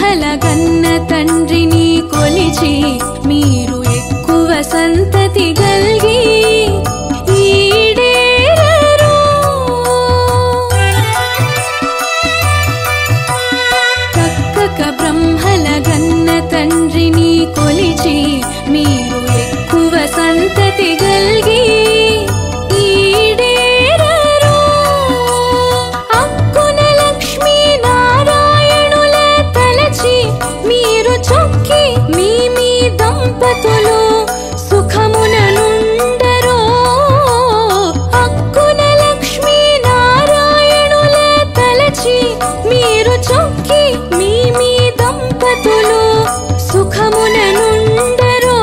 బ్రహ్మల గన్న తండ్రిని కొలిచి మీరు ఎక్కువ సంతతి గల్గి ఈడేరరు చక్కక బ్రహ్మల గన్న తండ్రిని కొలిచి మీరు ఎక్కువ సంతతి గల్గి ఈడేరరు అక్కున లక్ష్మీ నారాయణుల తలచి మీరు చొక్కి మీ మీ దంపతులు సుఖమున నుండరో అక్కున లక్ష్మీ నారాయణుల తలచి మీరు చొక్కి మీ మీ దంపతులు సుఖమున నుండరో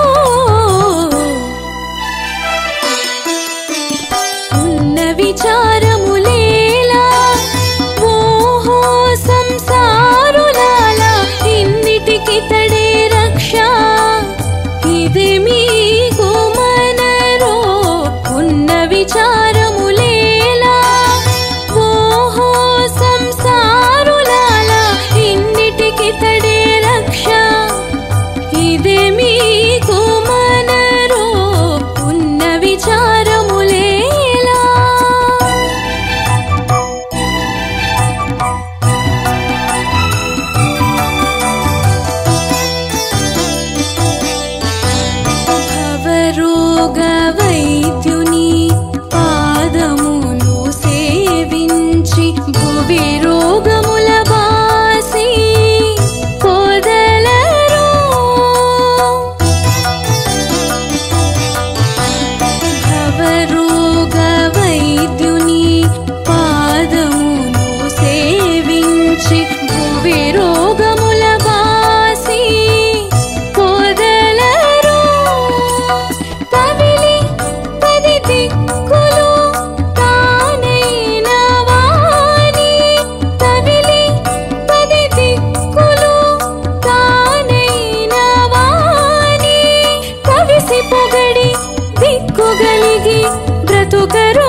ఉన్న విచారములేలా ఓహో సంసారులాల ఇన్నిటికి తడే రక్ష ఇది మీకు మనరో ఉన్న విచారములేలా ఓహో సంసారులాల ఇన్నిటికి తడే రక్ష ఇదే మీకు మనరో ఉన్న విచారములేలా భవరోగ వైద్యుని పాదమును సేవించి భువి రోగముల బాసి పొదలరు భవరోగ వైద్యుని పాదమును సేవించి భువి రోగముల బాసి పొదలరు కవిలి పది దిక్కులు తానైన వాణి కవిలి పది దిక్కులు తానైన వాణి కవిసి పొగడి దిక్కుగలిగి బ్రతుకరో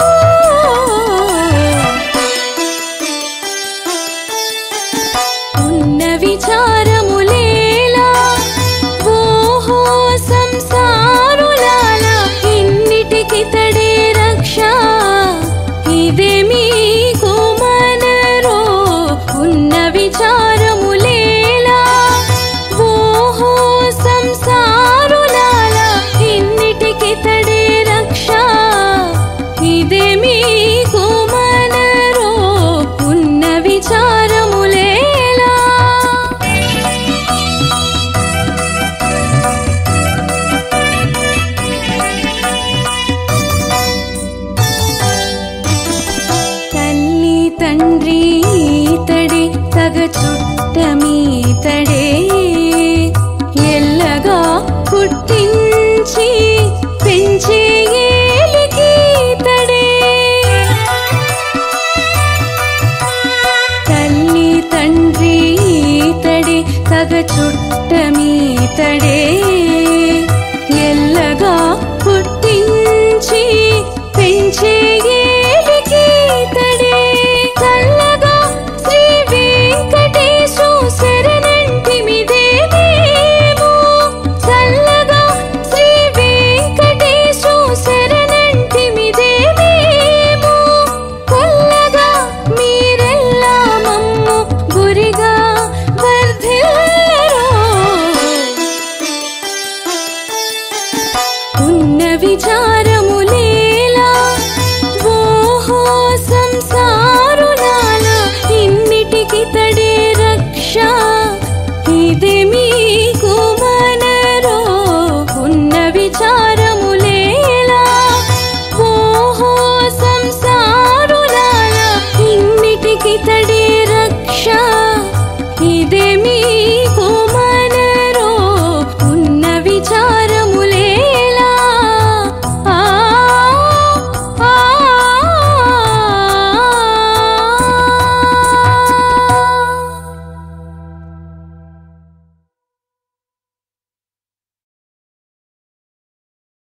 ఉన్న విచారములేలా ఓహో సంసారులాల ఇన్నిటికి తడే రక్ష ఇదే మీకు మనరో ఉన్న విచారములేలా ఓహో సంసారులాల ఇన్నిటికి తడే రక్ష ఇదే మీకు మనరో ఉన్న విచారములేలా తల్లి తండ్రి ఈతడే తగ చుట్టమీతడే ఎల్లగా పుట్టించి పెంచే ఏలికీతడే తల్లి తండ్రి ఈతడే తగ చుట్టమీతడే ఎల్లగా పుట్టించి